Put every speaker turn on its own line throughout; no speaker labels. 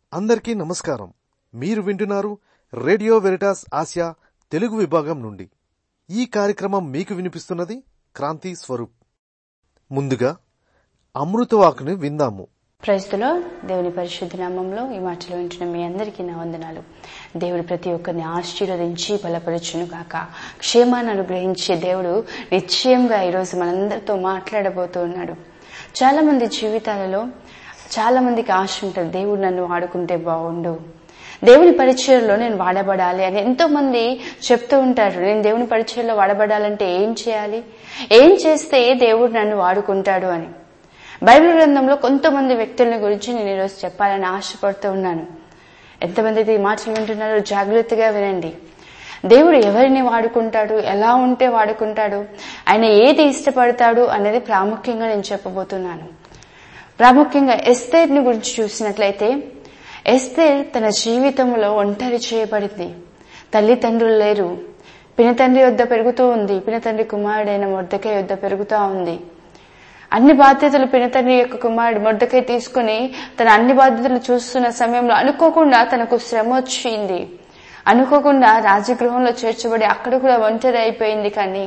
అందరికీ నమస్కారం మీరు వింటున్నారు రేడియో వెరిటాస్ ఆసియా తెలుగు విభాగం నుండి ఈ కార్యక్రమం మీకు వినిపిస్తున్నది క్రాంతి స్వరూప్ ముందుగా అమృతవాకుని విందాము
ప్రైస్తులో దేవుని పరిశుద్ధ నామంలో ఈ మాటలు వింటున్న మీ అందరికీ నా వందనాలు దేవుడు ప్రతి ఒక్కరిని ఆశీర్వదించి బలపరచును కాక క్షేమాన్ని అనుగ్రహించే దేవుడు నిశ్చయంగా ఈరోజు మనందరితో మాట్లాడబోతూ ఉన్నాడు చాలా మంది జీవితాలలో చాలా మందికి ఆశ ఉంటుంది దేవుడు నన్ను వాడుకుంటే బాగుండు దేవుని పరిచయంలో నేను వాడబడాలి అని ఎంతో మంది చెప్తూ ఉంటారు నేను దేవుని పరిచయంలో వాడబడాలంటే ఏం చేయాలి ఏం చేస్తే దేవుడు నన్ను వాడుకుంటాడు అని బైబిల్ గ్రంథంలో కొంతమంది వ్యక్తుల గురించి నేను ఈరోజు చెప్పాలని ఆశపడుతూ ఉన్నాను ఎంతమంది అయితే ఈ మాటలు వింటున్నారో జాగ్రత్తగా వినండి దేవుడు ఎవరిని వాడుకుంటాడు ఎలా ఉంటే వాడుకుంటాడు ఆయన ఏది ఇష్టపడతాడు అనేది ప్రాముఖ్యంగా నేను చెప్పబోతున్నాను ప్రాముఖ్యంగా ఎస్తేర్ని గురించి చూసినట్లయితే ఎస్తేర్ తన జీవితంలో ఒంటరి చేయబడింది తల్లిదండ్రులు లేరు పినతండ్రి యొద్ద పెరుగుతూ ఉంది పినతండ్రి కుమారుడైన మొద్దకై యొద్ద పెరుగుతూ ఉంది అన్ని బాధ్యతలు పినతండ్రి యొక్క కుమారుడు మొద్దకై తీసుకుని తన అన్ని బాధ్యతలు చూస్తున్న సమయంలో అనుకోకుండా తనకు శ్రమ వచ్చింది అనుకోకుండా రాజగృహంలో చేర్చబడి అక్కడ కూడా ఒంటరి అయిపోయింది కానీ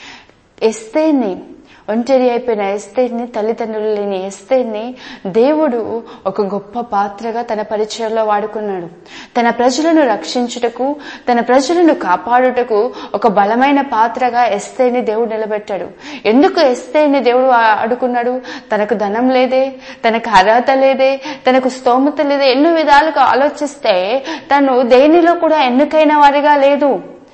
ఎస్తేని ఒంటరి అయిపోయిన ఎస్తేర్ని తల్లిదండ్రులు లేని ఎస్తేర్ని దేవుడు ఒక గొప్ప పాత్రగా తన పరిచయంలో వాడుకున్నాడు తన ప్రజలను రక్షించుటకు తన ప్రజలను కాపాడుటకు ఒక బలమైన పాత్రగా ఎస్తేర్ని దేవుడు నిలబెట్టాడు ఎందుకు ఎస్తేర్ని దేవుడు ఆడుకున్నాడు తనకు ధనం లేదే తనకు అర్హత లేదే తనకు స్తోమత లేదే ఎన్నో విధాలుగా ఆలోచిస్తే తను దేనిలో కూడా ఎన్నికైన వారిగా లేదు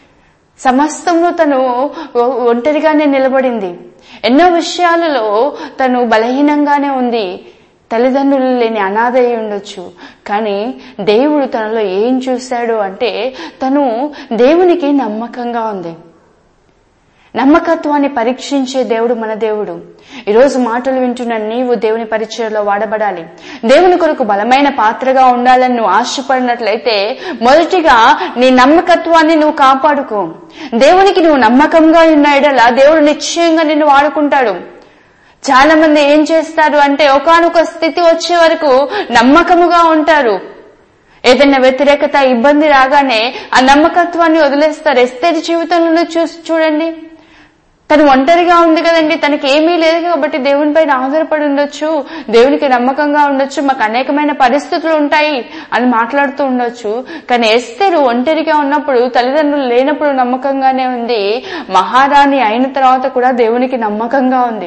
సమస్తంలో తను ఒంటరిగానే నిలబడింది ఎన్నో విషయాలలో తను బలహీనంగానే ఉంది తల్లిదండ్రులు లేని అనాథ అయి ఉండొచ్చు కానీ దేవుడు తనలో ఏం చూశాడు అంటే తను దేవునికి నమ్మకంగా ఉంది నమ్మకత్వాన్ని పరీక్షించే దేవుడు మన దేవుడు ఈరోజు మాటలు వింటున్న నీవు దేవుని పరిచయంలో వాడబడాలి దేవుని కొరకు బలమైన పాత్రగా ఉండాలని నువ్వు ఆశపడినట్లయితే మొదటిగా నీ నమ్మకత్వాన్ని నువ్వు కాపాడుకో దేవునికి నువ్వు నమ్మకంగా ఉన్నాయడలా దేవుడు నిశ్చయంగా నిన్ను వాడుకుంటాడు చాలా మంది ఏం చేస్తారు అంటే ఒకనొక స్థితి వచ్చే వరకు నమ్మకముగా ఉంటారు ఏదైనా వ్యతిరేకత ఇబ్బంది రాగానే ఆ నమ్మకత్వాన్ని వదిలేస్తారు ఎస్తేరి జీవితంలో చూసి చూడండి తను ఒంటరిగా ఉంది కదండి తనకి ఏమీ లేదు కాబట్టి దేవుని పైన ఆధారపడి ఉండొచ్చు దేవునికి నమ్మకంగా ఉండొచ్చు మాకు అనేకమైన పరిస్థితులు ఉంటాయి అని మాట్లాడుతూ ఉండొచ్చు కానీ ఎస్తేరు ఒంటరిగా ఉన్నప్పుడు తల్లిదండ్రులు లేనప్పుడు నమ్మకంగానే ఉంది మహారాణి అయిన తర్వాత కూడా దేవునికి నమ్మకంగా ఉంది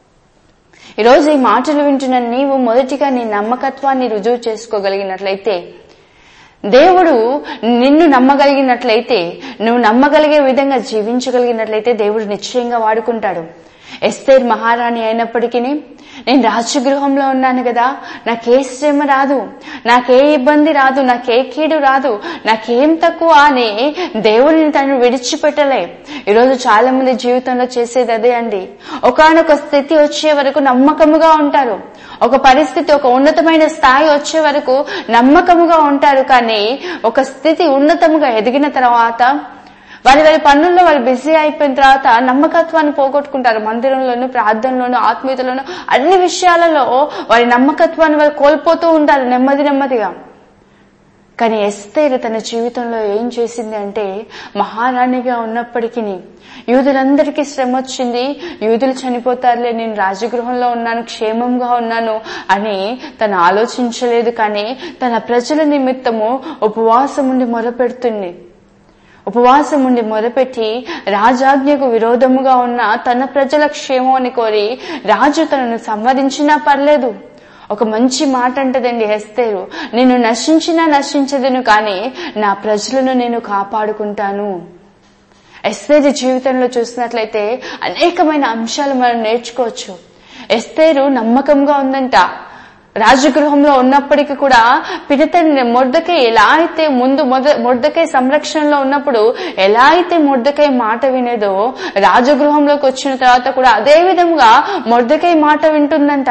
ఈరోజు ఈ మాటలు వింటున్న నీవు మొదటిగా నీ నమ్మకత్వాన్ని రుజువు చేసుకోగలిగినట్లయితే దేవుడు నిన్ను నమ్మగలిగినట్లయితే నువ్వు నమ్మగలిగే విధంగా జీవించగలిగినట్లయితే దేవుడు నిశ్చయంగా వాడుకుంటాడు ఎస్తేర్ మహారాణి అయినప్పటికీ నేను రాజగృహంలో ఉన్నాను కదా నాకే శ్రమ రాదు నాకే ఇబ్బంది రాదు నాకే కీడు రాదు నాకేం తక్కువ అని దేవుడిని తను విడిచిపెట్టలే ఈరోజు చాలా మంది జీవితంలో చేసేది అదే అండి ఒకనొక స్థితి వచ్చే వరకు నమ్మకముగా ఉంటారు ఒక పరిస్థితి ఒక ఉన్నతమైన స్థాయి వచ్చే వరకు నమ్మకముగా ఉంటారు కానీ ఒక స్థితి ఉన్నతముగా ఎదిగిన తర్వాత వారి వారి పనుల్లో వారు బిజీ అయిపోయిన తర్వాత నమ్మకత్వాన్ని పోగొట్టుకుంటారు మందిరంలోను ప్రార్థనలోను ఆత్మీయతలోను అన్ని విషయాలలో వారి నమ్మకత్వాన్ని వారు కోల్పోతూ ఉంటారు నెమ్మది నెమ్మదిగా కానీ ఎస్తేరు తన జీవితంలో ఏం చేసింది అంటే మహారాణిగా ఉన్నప్పటికీ యూదులందరికీ శ్రమ వచ్చింది యూదులు చనిపోతారులే నేను రాజగృహంలో ఉన్నాను క్షేమంగా ఉన్నాను అని తను ఆలోచించలేదు కానీ తన ప్రజల నిమిత్తము ఉపవాసం ఉండి మొరపెడుతుంది ఉపవాసం ఉండి మొదపెట్టి రాజాజ్ఞకు విరోధముగా ఉన్న తన ప్రజల క్షేమాన్ని కోరి రాజు తనను సంవరించినా పర్లేదు ఒక మంచి మాట అంటదండి హెస్తేరు నేను నశించినా నశించదును కానీ నా ప్రజలను నేను కాపాడుకుంటాను ఎస్తేరు జీవితంలో చూసినట్లయితే అనేకమైన అంశాలు మనం నేర్చుకోవచ్చు ఎస్తేరు నమ్మకంగా ఉందంట రాజగృహంలో ఉన్నప్పటికీ కూడా పినతండ్రి మొర్దకై ఎలా అయితే ముందు మొద మొర్దకై సంరక్షణలో ఉన్నప్పుడు ఎలా అయితే మొర్దకై మాట వినేదో రాజగృహంలోకి వచ్చిన తర్వాత కూడా అదే విధంగా మొర్దకై మాట వింటుందంట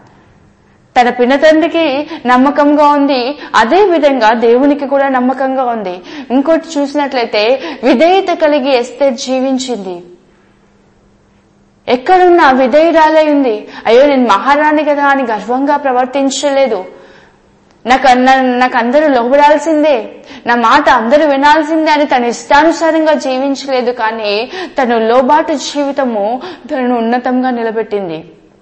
తన పినతండ్రికి నమ్మకంగా ఉంది అదే విధంగా దేవునికి కూడా నమ్మకంగా ఉంది ఇంకోటి చూసినట్లయితే విధేయత కలిగి ఎస్తే జీవించింది ఎక్కడున్నా విధేయురాలై ఉంది అయ్యో నేను మహారాణి కదా అని గర్వంగా ప్రవర్తించలేదు నాకు అన్న- నాకు అందరూ లోబడాల్సిందే నా మాట అందరూ వినాల్సిందే అని తన ఇష్టానుసారంగా జీవించలేదు కానీ తను లోబాటు జీవితము తనను ఉన్నతంగా నిలబెట్టింది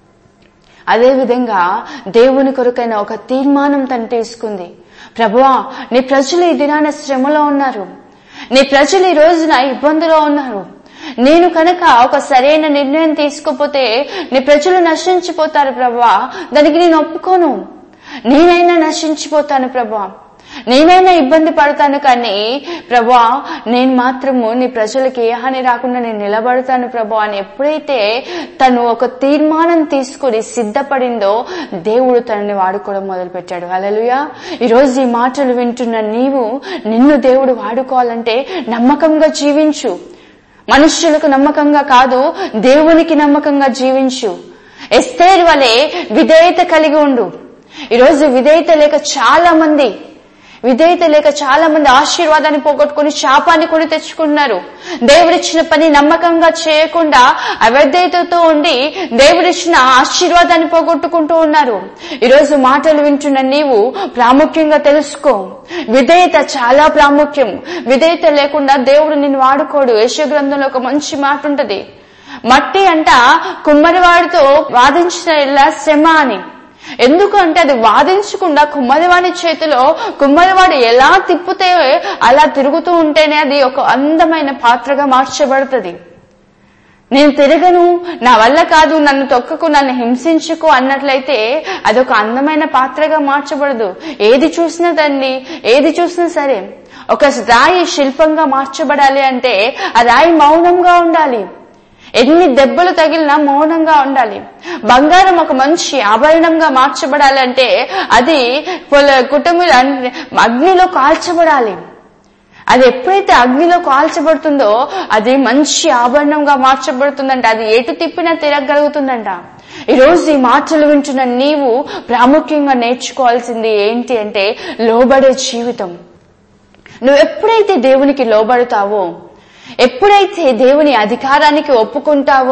అదేవిధంగా దేవుని కొరకైన ఒక తీర్మానం తను తీసుకుంది ప్రభువా నీ ప్రజలు ఈ దినాన శ్రమలో ఉన్నారు నీ ప్రజలు ఈ రోజున ఇబ్బందిలో ఉన్నారు నేను కనుక ఒక సరైన నిర్ణయం తీసుకోపోతే నీ ప్రజలు నశించిపోతారు ప్రభా దానికి నేను ఒప్పుకోను నేనైనా నశించిపోతాను ప్రభా నేనైనా ఇబ్బంది పడతాను కానీ ప్రభా నేను మాత్రము నీ ప్రజలకి ఏ హాని రాకుండా నేను నిలబడతాను ప్రభా అని ఎప్పుడైతే తను ఒక తీర్మానం తీసుకుని సిద్ధపడిందో దేవుడు తనని వాడుకోవడం మొదలుపెట్టాడు అలలుయా ఈరోజు ఈ మాటలు వింటున్న నీవు నిన్ను దేవుడు వాడుకోవాలంటే నమ్మకంగా జీవించు మనుష్యులకు నమ్మకంగా కాదు దేవునికి నమ్మకంగా జీవించు ఎస్తేర్ వలె విధేయత కలిగి ఉండు ఈరోజు విధేయత లేక చాలా మంది విధేయత లేక చాలా మంది ఆశీర్వాదాన్ని పోగొట్టుకుని శాపాన్ని కొని తెచ్చుకున్నారు దేవుడిచ్చిన పని నమ్మకంగా చేయకుండా అవిధేయతతో ఉండి దేవుడిచ్చిన ఆశీర్వాదాన్ని పోగొట్టుకుంటూ ఉన్నారు ఈరోజు మాటలు వింటున్న నీవు ప్రాముఖ్యంగా తెలుసుకో విధేయత చాలా ప్రాముఖ్యం విధేయత లేకుండా దేవుడు నిన్ను వాడుకోడు యశ గ్రంథంలో ఒక మంచి మాట ఉంటది మట్టి అంట కుమ్మరివాడితో వాదించిన ఇలా శ్రమ అని ఎందుకు అంటే అది వాదించకుండా కుమ్మరివాడి చేతిలో కుమ్మరివాడు ఎలా తిప్పితే అలా తిరుగుతూ ఉంటేనే అది ఒక అందమైన పాత్రగా మార్చబడుతుంది నేను తిరగను నా వల్ల కాదు నన్ను తొక్కకు నన్ను హింసించుకు అన్నట్లయితే అదొక అందమైన పాత్రగా మార్చబడదు ఏది చూసినా తండ్రి ఏది చూసినా సరే ఒక రాయి శిల్పంగా మార్చబడాలి అంటే ఆ రాయి మౌనంగా ఉండాలి ఎన్ని దెబ్బలు తగిలినా మౌనంగా ఉండాలి బంగారం ఒక మంచి ఆభరణంగా మార్చబడాలంటే అది పొల- కుటుంబ అగ్నిలో కాల్చబడాలి అది ఎప్పుడైతే అగ్నిలో కాల్చబడుతుందో అది మంచి ఆభరణంగా మార్చబడుతుందంట అది ఎటు తిప్పినా తిరగలుగుతుందంట ఈరోజు ఈ మాటలు వింటున్న నీవు ప్రాముఖ్యంగా నేర్చుకోవాల్సింది ఏంటి అంటే లోబడే జీవితం నువ్వు ఎప్పుడైతే దేవునికి లోబడతావో ఎప్పుడైతే దేవుని అధికారానికి ఒప్పుకుంటావో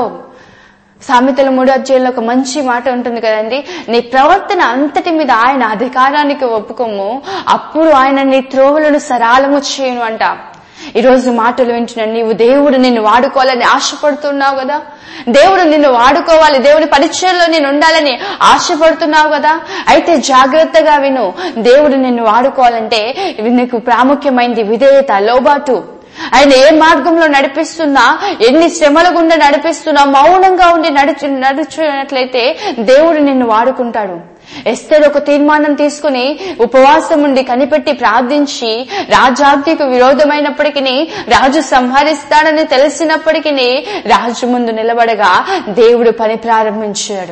సామెతల మూడో అధ్యాయంలో ఒక మంచి మాట ఉంటుంది కదండి నీ ప్రవర్తన అంతటి మీద ఆయన అధికారానికి ఒప్పుకోము అప్పుడు ఆయన నీ త్రోవలను సరాలము చేయను అంట ఈరోజు మాటలు వింటున్న నీవు దేవుడు నిన్ను వాడుకోవాలని ఆశపడుతున్నావు కదా దేవుడు నిన్ను వాడుకోవాలి దేవుని పరిచయంలో నేను ఉండాలని ఆశపడుతున్నావు కదా అయితే జాగ్రత్తగా విను దేవుడు నిన్ను వాడుకోవాలంటే నీకు ప్రాముఖ్యమైనది విధేయత లోబాటు ఆయన ఏ మార్గంలో నడిపిస్తున్నా ఎన్ని శ్రమల గుండా నడిపిస్తున్నా మౌనంగా ఉండి నడుచు నడుచున్నట్లయితే దేవుడు నిన్ను వాడుకుంటాడు ఎస్తేర్ ఒక తీర్మానం తీసుకుని ఉపవాసం ఉండి కనిపెట్టి ప్రార్థించి రాజాజ్ఞకు విరోధమైనప్పటికీ రాజు సంహరిస్తాడని తెలిసినప్పటికీ రాజు ముందు నిలబడగా దేవుడు పని ప్రారంభించాడు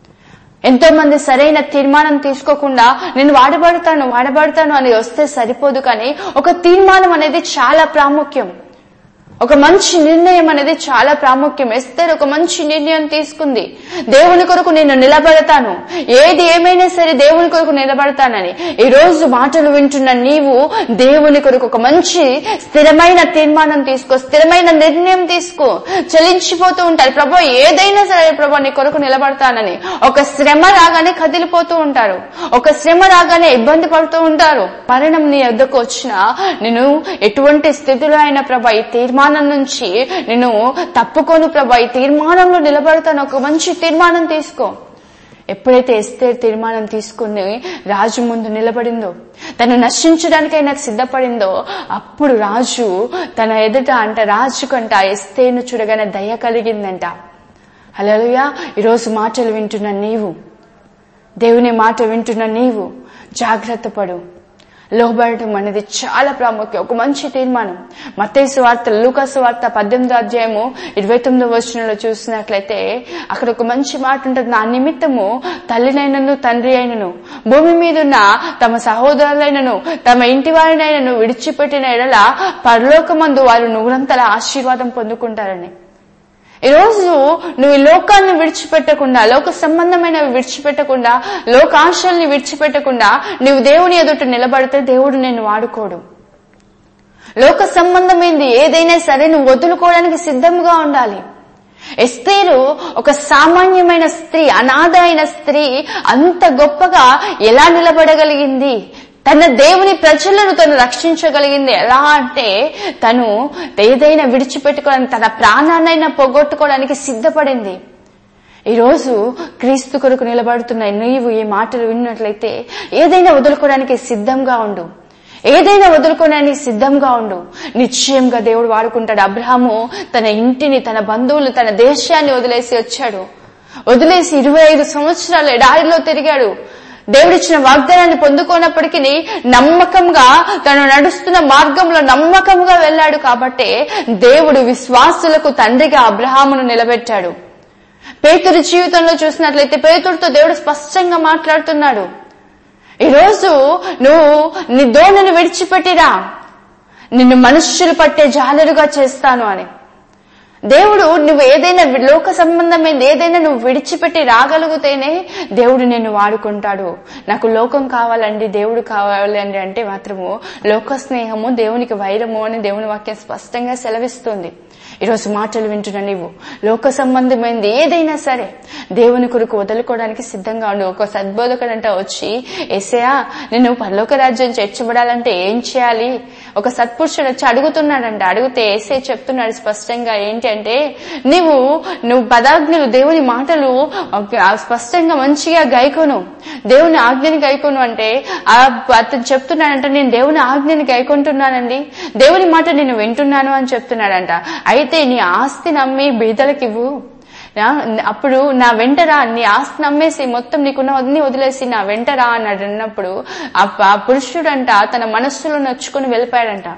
ఎంతో మంది సరైన తీర్మానం తీసుకోకుండా నేను వాడబడతాను వాడబడతాను అని వస్తే సరిపోదు కానీ ఒక తీర్మానం అనేది చాలా ప్రాముఖ్యం ఒక మంచి నిర్ణయం అనేది చాలా ప్రాముఖ్యం ఎస్తేర్ ఒక మంచి నిర్ణయం తీసుకుంది దేవుని కొరకు నేను నిలబడతాను ఏది ఏమైనా సరే దేవుని కొరకు నిలబడతానని ఈ రోజు మాటలు వింటున్న నీవు దేవుని కొరకు ఒక మంచి స్థిరమైన తీర్మానం తీసుకో స్థిరమైన నిర్ణయం తీసుకో చలించిపోతూ ఉంటారు ప్రభా ఏదైనా సరే ప్రభా నీ కొరకు నిలబడతానని ఒక శ్రమ రాగానే కదిలిపోతూ ఉంటారు ఒక శ్రమ రాగానే ఇబ్బంది పడుతూ ఉంటారు మరణం నీ వద్దకు వచ్చినా నేను ఎటువంటి స్థితిలో అయినా ప్రభా ఈ తీర్మానం నుంచి నేను తప్పుకోను ప్రభా ఈ తీర్మానంలో నిలబడతాను ఒక మంచి తీర్మానం తీసుకో ఎప్పుడైతే ఎస్తే తీర్మానం తీసుకుని రాజు ముందు నిలబడిందో తను నశించడానికైనా సిద్ధపడిందో అప్పుడు రాజు తన ఎదుట అంట రాజు కంట ఎస్తేను చూడగానే దయ కలిగిందంట హలోయా ఈరోజు మాటలు వింటున్న నీవు దేవుని మాట వింటున్న నీవు జాగ్రత్త పడు లోబడటం అనేది చాలా ప్రాముఖ్యం ఒక మంచి తీర్మానం మత్తేసు వార్త లూకాసు వార్త పద్దెనిమిదో అధ్యాయము ఇరవై తొమ్మిదో వచనంలో చూసినట్లయితే అక్కడ ఒక మంచి మాట ఉంటుంది నా నిమిత్తము తల్లినైనను తండ్రి అయినను భూమి మీదున్న తమ సహోదరులైనను తమ ఇంటి వారినైనను విడిచిపెట్టిన ఎడల పరలోకమందు వారు నూరంతల ఆశీర్వాదం పొందుకుంటారని ఈరోజు నువ్వు ఈ లోకాన్ని విడిచిపెట్టకుండా లోక సంబంధమైనవి విడిచిపెట్టకుండా లోకాశల్ని విడిచిపెట్టకుండా నువ్వు దేవుని ఎదుట నిలబడితే దేవుడు నిన్ను వాడుకోడు లోక సంబంధమైంది ఏదైనా సరే నువ్వు వదులుకోవడానికి సిద్ధంగా ఉండాలి ఎస్తేరు ఒక సామాన్యమైన స్త్రీ అనాథ అయిన స్త్రీ అంత గొప్పగా ఎలా నిలబడగలిగింది తన దేవుని ప్రజలను తను రక్షించగలిగింది ఎలా అంటే తను ఏదైనా విడిచిపెట్టుకోవడానికి తన ప్రాణాన్నైనా పోగొట్టుకోవడానికి సిద్ధపడింది ఈరోజు క్రీస్తు కొరకు నిలబడుతున్న నీవు ఈ మాటలు విన్నట్లయితే ఏదైనా వదులుకోవడానికి సిద్ధంగా ఉండు ఏదైనా వదులుకోవడానికి సిద్ధంగా ఉండు నిశ్చయంగా దేవుడు వాడుకుంటాడు అబ్రహాము తన ఇంటిని తన బంధువులు తన దేశాన్ని వదిలేసి వచ్చాడు వదిలేసి ఇరవై ఐదు సంవత్సరాలు ఎడారిలో తిరిగాడు దేవుడిచ్చిన వాగ్దానాన్ని పొందుకోనప్పటికీ నమ్మకంగా తను నడుస్తున్న మార్గంలో నమ్మకంగా వెళ్ళాడు కాబట్టే దేవుడు విశ్వాసులకు తండ్రిగా అబ్రహామును నిలబెట్టాడు పేతుడి జీవితంలో చూసినట్లయితే పేతుడితో దేవుడు స్పష్టంగా మాట్లాడుతున్నాడు ఈరోజు నువ్వు నీ దోణిని విడిచిపెట్టిరా నిన్ను మనుష్యులు పట్టే జాలరుగా చేస్తాను అని దేవుడు నువ్వు ఏదైనా లోక సంబంధమైనది ఏదైనా నువ్వు విడిచిపెట్టి రాగలిగితేనే దేవుడు నిన్ను వాడుకుంటాడు నాకు లోకం కావాలండి దేవుడు కావాలండి అంటే మాత్రము లోక స్నేహము దేవునికి వైరము అని దేవుని వాక్యం స్పష్టంగా సెలవిస్తుంది ఈరోజు మాటలు వింటున్న నీవు లోక సంబంధమైనది ఏదైనా సరే దేవుని కొరకు వదులుకోవడానికి సిద్ధంగా ఉండు ఒక సద్బోధకుడంట వచ్చి ఏసయా నేను పరలోక రాజ్యం చేర్చబడాలంటే ఏం చేయాలి ఒక సత్పురుషుడు వచ్చి అడుగుతున్నాడంట అడిగితే ఏసే చెప్తున్నాడు స్పష్టంగా ఏంటి అంటే నీవు నువ్వు పదాజ్ఞలు దేవుని మాటలు స్పష్టంగా మంచిగా గైకోను దేవుని ఆజ్ఞని గైకోను అంటే అతను చెప్తున్నాడంట నేను దేవుని ఆజ్ఞని గైకుంటున్నానండి దేవుని మాట నేను వింటున్నాను అని చెప్తున్నాడంట అయితే నీ ఆస్తి నమ్మి బీదలకివ్వు అప్పుడు నా వెంటరా నీ ఆస్తి నమ్మేసి మొత్తం నీకున్న అన్ని వదిలేసి నా వెంటరా అన్నాడు అన్నప్పుడు ఆ పురుషుడంట తన మనస్సులో నొచ్చుకుని వెళ్ళిపోయాడంట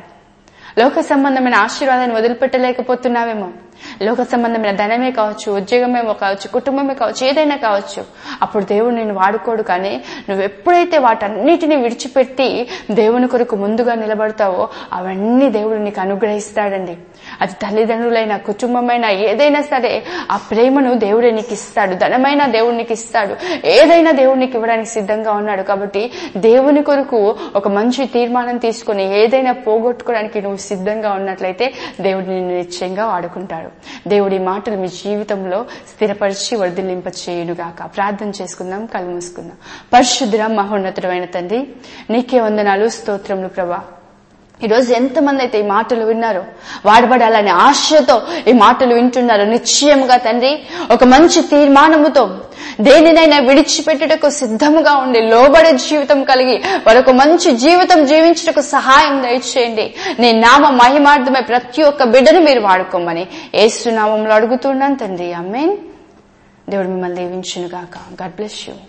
లోక సంబంధమైన ఆశీర్వాదాన్ని వదిలిపెట్టలేకపోతున్నావేమో లోక సంబంధమైన ధనమే కావచ్చు ఉద్యోగమే కావచ్చు కుటుంబమే కావచ్చు ఏదైనా కావచ్చు అప్పుడు దేవుడు నేను వాడుకోడు కానీ నువ్వు ఎప్పుడైతే వాటన్నిటిని విడిచిపెట్టి దేవుని కొరకు ముందుగా నిలబడతావో అవన్నీ దేవుడు నీకు అనుగ్రహిస్తాడండి అది తల్లిదండ్రులైన కుటుంబమైన ఏదైనా సరే ఆ ప్రేమను దేవుడే నీకు ఇస్తాడు ధనమైన దేవుడు నీకు ఇస్తాడు ఏదైనా దేవుడు నీకు ఇవ్వడానికి సిద్ధంగా ఉన్నాడు కాబట్టి దేవుని కొరకు ఒక మంచి తీర్మానం తీసుకుని ఏదైనా పోగొట్టుకోవడానికి నువ్వు సిద్ధంగా ఉన్నట్లయితే దేవుడు నిన్ను నిశ్చయంగా వాడుకుంటాడు దేవుడి మాటలు మీ జీవితంలో స్థిరపరిచి వర్ధిల్లింప చేయునుగాక ప్రార్థన చేసుకుందాం కళ్ళు మూసుకుందాం పరిశుద్ర మహోన్నతుడమైన తండ్రి నీకే వందనాలు స్తోత్రములు ప్రభా ఈరోజు ఎంతమంది అయితే ఈ మాటలు విన్నారో వాడబడాలనే ఆశతో ఈ మాటలు వింటున్నారు నిశ్చయముగా తండ్రి ఒక మంచి తీర్మానముతో దేనినైనా విడిచిపెట్టుటకు సిద్ధముగా ఉండి లోబడే జీవితం కలిగి వారొక మంచి జీవితం జీవించుటకు సహాయం దయచేయండి నీ నామ మహిమార్థమై ప్రతి ఒక్క బిడ్డను మీరు వాడుకోమని ఏసునామంలో అడుగుతున్నాను తండ్రి అమ్మేన్ దేవుడు మిమ్మల్ని దీవించును గాక గాడ్ బ్లెస్ యూ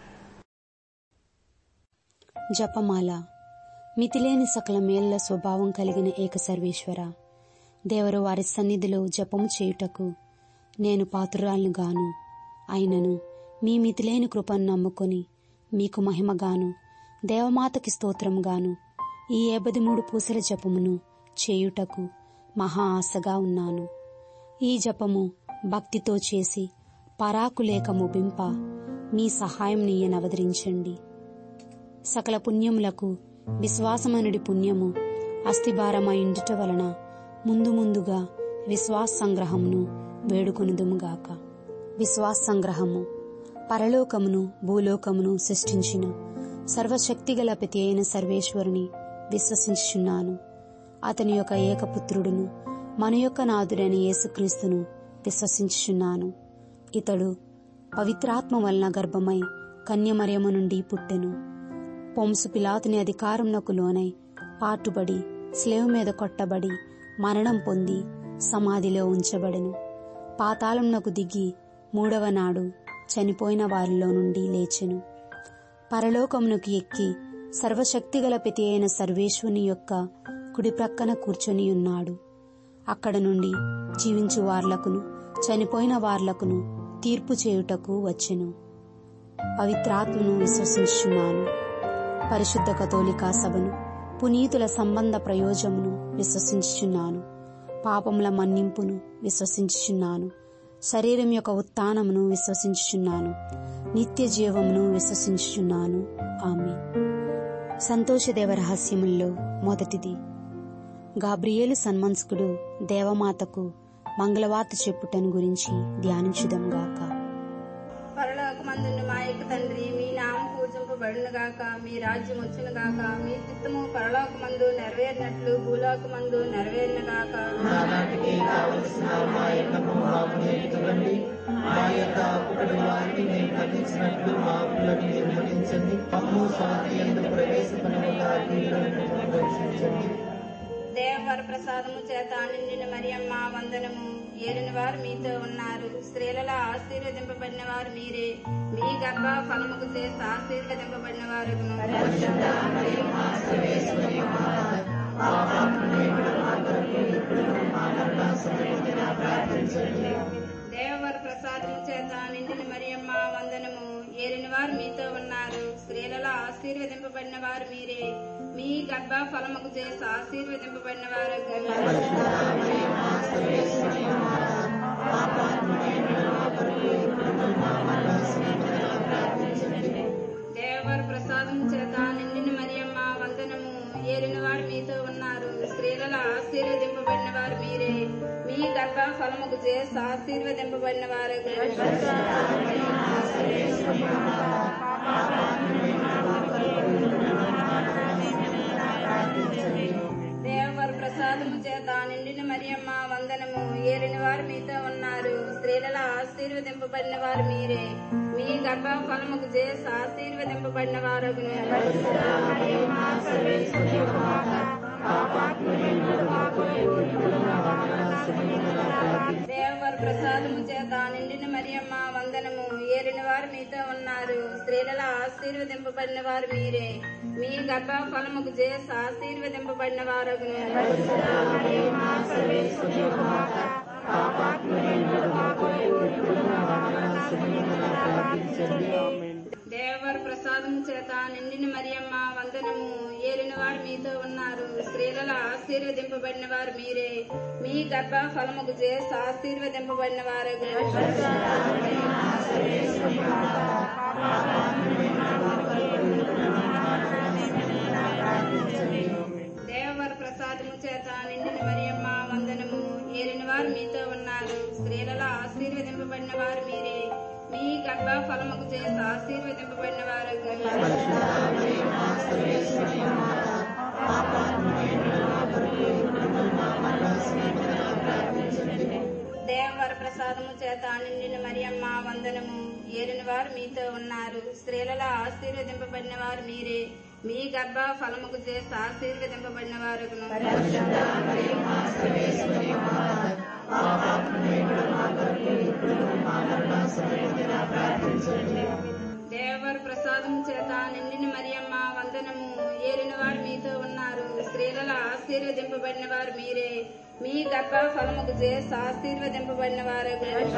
జపమాల మితిలేని సకల మేళ్ల స్వభావం కలిగిన ఏక సర్వేశ్వర దేవరు వారి సన్నిధిలో జపము చేయుటకు నేను పాత్రురాలను గాను అయినను మీ మితిలేని కృపను నమ్ముకొని మీకు మహిమగాను దేవమాతకి స్తోత్రముగాను ఈ ఏబది మూడు పూసల జపమును చేయుటకు మహా ఆశగా ఉన్నాను ఈ జపము భక్తితో చేసి పరాకు లేక ముగింప మీ సహాయం నీయనవదరించండి సకల పుణ్యములకు విశ్వాసమనుడి పుణ్యము అస్థిభారమైండుట వలన ముందు ముందుగా విశ్వాస సంగ్రహమును వేడుకొనుదుముగాక విశ్వాస సంగ్రహము పరలోకమును భూలోకమును సృష్టించిన సర్వశక్తిగల ప్రతి అయిన సర్వేశ్వరుని విశ్వసించుచున్నాను అతని యొక్క ఏకపుత్రుడును మన యొక్క నాథుడైన యేసుక్రీస్తును విశ్వసించుచున్నాను ఇతడు పవిత్రాత్మ వలన గర్భమై కన్యమర్యము నుండి పుట్టెను పొంసు పిలాతుని అధికారంనకు లోనై పాటుబడి స్లేవ్ మీద కొట్టబడి మరణం పొంది సమాధిలో ఉంచబడెను పాతాళంనకు దిగి మూడవ నాడు చనిపోయిన వారిలో నుండి లేచెను పరలోకమునకు ఎక్కి సర్వశక్తిగల ప్రతి అయిన సర్వేశ్వని యొక్క కుడి ప్రక్కన కూర్చొని ఉన్నాడు అక్కడ నుండి జీవించు వార్లకును చనిపోయిన వార్లకును తీర్పు చేయుటకు వచ్చెను పవిత్రాత్మను విశ్వసించున్నాను పరిశుద్ధ కథోలికా సభను పునీతుల సంబంధ ప్రయోజమును విశ్వసించుచున్నాను పాపముల మన్నింపును విశ్వసించుచున్నాను శరీరం యొక్క ఉత్థానమును విశ్వసించుచున్నాను నిత్య జీవమును విశ్వసించుచున్నాను ఆమె సంతోషదేవ రహస్యముల్లో మొదటిది గాబ్రియేలు సన్మంస్కుడు దేవమాతకు మంగళవార్త చెప్పుటను గురించి ధ్యానించుదాం గాక
పరలోకమందున్న మా యొక్క తండ్రి మీ నామం పూజింపబడును గాక మీ రాజ్యం వచ్చును గాక మీ చిత్తము పరలోకమందు నెరవేరినట్లు భూలోకమందు నెరవేరిన గాక
నానాటికి కావలసిన మా ఎన్నము మాకు నేర్చుకోండి మా యొక్క అప్పుడటి వారిని మేము మన్నించినట్లు మా అప్పులను మీరు మన్నించండి అమ్ము శాంతి ఎందుకు ప్రవేశపడిన రక్షించండి
దేవవర ప్రసాదము చేత నిండిన మరియమ్మ వందనము ఏలిన వారు మీతో ఉన్నారు స్త్రీలలో ఆశీర్వదింపబడిన వారు మీరే మీ గర్భ ఫలముకు చేసి ఆశీర్వదింపబడిన వారు దేవవర ప్రసాదము చేత నిండిన మరియమ్మ వందనము ఏలిన వారు మీతో ఉన్నారు స్త్రీలలో ఆశీర్వదింపబడిన వారు మీరే మీ గర్భ ఫలముకు చేసి ఆశీర్వదింపబడిన వారు దేవవర ప్రసాదం చేత నిండిన మరియమ్మ వందనము ఏలిన వారు మీతో ఉన్నారు స్త్రీలలో ఆశీర్వదింపబడిన వారు మీరే మీ గర్భ ఫలముకు చేసి ఆశీర్వదింపబడిన వారు దేవవర ప్రసాదము చేత నిండిన మరియమ్మ వందనము ఏలిన వారు మీతో ఉన్నారు స్త్రీలలో ఆశీర్వదింపబడిన వారు మీరే మీ గర్భ ఫలముకు చేసి ఆశీర్వదింపబడిన వారు దేవవర ప్రసాదము చేత నిండిన మరియమ్మ వందనము ఏలిన వారు మీతో ఉన్నారు స్త్రీలలో ఆశీర్వదింపబడిన వారు మీరే మీ గర్భ ఫలముకు చేసి ఆశీర్వదింపబడిన వారు దేవవర ప్రసాదము చేత నిండిన మరియమ్మ వందనము ఏలిన వారు మీతో ఉన్నారు స్త్రీలలో ఆశీర్వదింపబడిన వారు మీరే మీ గర్భ ఫలముకు చేసి ఆశీర్వదింపబడిన వారు దేవవర ప్రసాదము చేత నిండిన మరియమ్మ వందనము ఏలిన వారు మీతో ఉన్నారు స్త్రీలలో ఆశీర్వదింపబడిన వారు మీరే మీ గర్భ ఫలముకు చేసి ఆశీర్వదింపబడిన వారు దేవవర ప్రసాదము చేత నిండిన మరియమ్మ వందనము ఏలిన వారు మీతో ఉన్నారు స్త్రీలలో ఆశీర్వదింపబడిన వారు మీరే మీ గర్భ ఫలముకు చేసి ఆశీర్వదింపబడిన వారు దేవవర ప్రసాదము చేత నిండిన మరియమ్మ వందనము ఏలిన వారు మీతో ఉన్నారు స్త్రీలలో ఆశీర్వదింపబడిన వారు మీరే మీ గర్భ ఫలముకు చేసి ఆశీర్వదింపబడిన వారు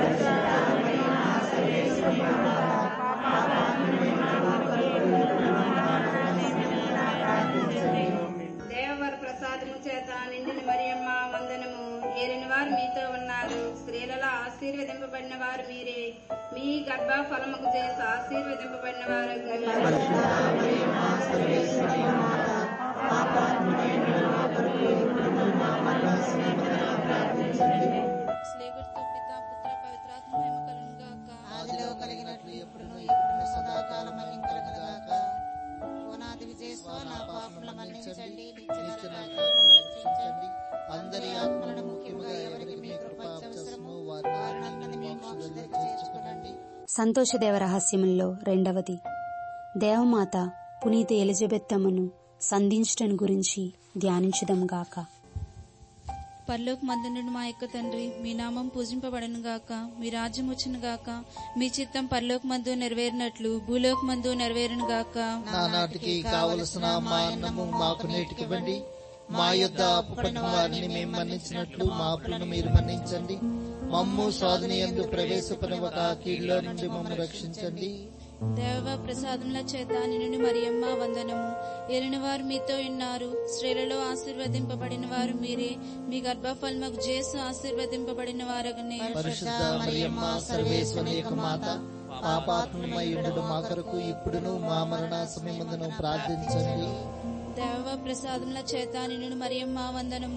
దేవవర ప్రసాదము చేత నిండిన మరియమ్మ వందనము ఏలిన వారు మీతో ఉన్నారు స్త్రీలలో ఆశీర్వదింపబడిన వారు మీరే మీ గర్భ ఫలముకు చేసి ఆశీర్వదింపబడిన వారు
స్లేగుర్తో పిత పుత్ర పవిత్రాత్మ మహిమ కలుగును గాక
ఆదిలో కలిగినట్లు ఎప్పుడును ఎప్పుడును సదాకాలం కలుగుగాక ఓనాది విజయస్వ నా పాపముల మన్నించండి నిత్య నరకాగ్ని రక్షించండి అందరి ఆత్మలను ముఖ్యముగా ఎవరికి మీ కృప అవసరమో వారిని మీ మోక్షంలో చేర్చుకునండి
సంతోషదేవ రహస్యముల్లో రెండవది దేవమాత పునీత ఎలిజబెత్తమ్మను సంధించటం గురించి ధ్యానించుదాం గాక
పరలోక మందునుడు మా యొక్క తండ్రి మీ నామం పూజింపబడను గాక మీ రాజ్యం వచ్చును గాక మీ చిత్తం పరలోక మందు నెరవేరినట్లు భూలోక మందు నెరవేరును గాక
నానాటికి కావలసిన మా అన్నము మాకు నేటికివ్వండి మా యొద్ద అప్పుపడిన వారిని మేము మన్నించినట్లు మా అప్పులను మీరు మన్నించండి మమ్ము సాధన ఎందు ప్రవేశపడవక కీడులో నుండి మమ్మల్ని రక్షించండి
దేవ ప్రసాదముల చేత నిన్ను మరియమ్మ వందనము ఏలిన వారు మీతో ఉన్నారు స్త్రీలలో ఆశీర్వదింపబడిన వారు మీరే మీ గర్భఫలముకు జేసు ఆశీర్వదింపబడిన వారగనే
పరిశుద్ధ మరియమ్మ సర్వేశ్వరి యొక్క మాత పాపాత్మమై ఉండడు మా కొరకు ఇప్పుడును మా మరణ సమయమందును ప్రార్థించండి
దేవ ప్రసాదముల చేత నిన్ను మరియమ్మ వందనము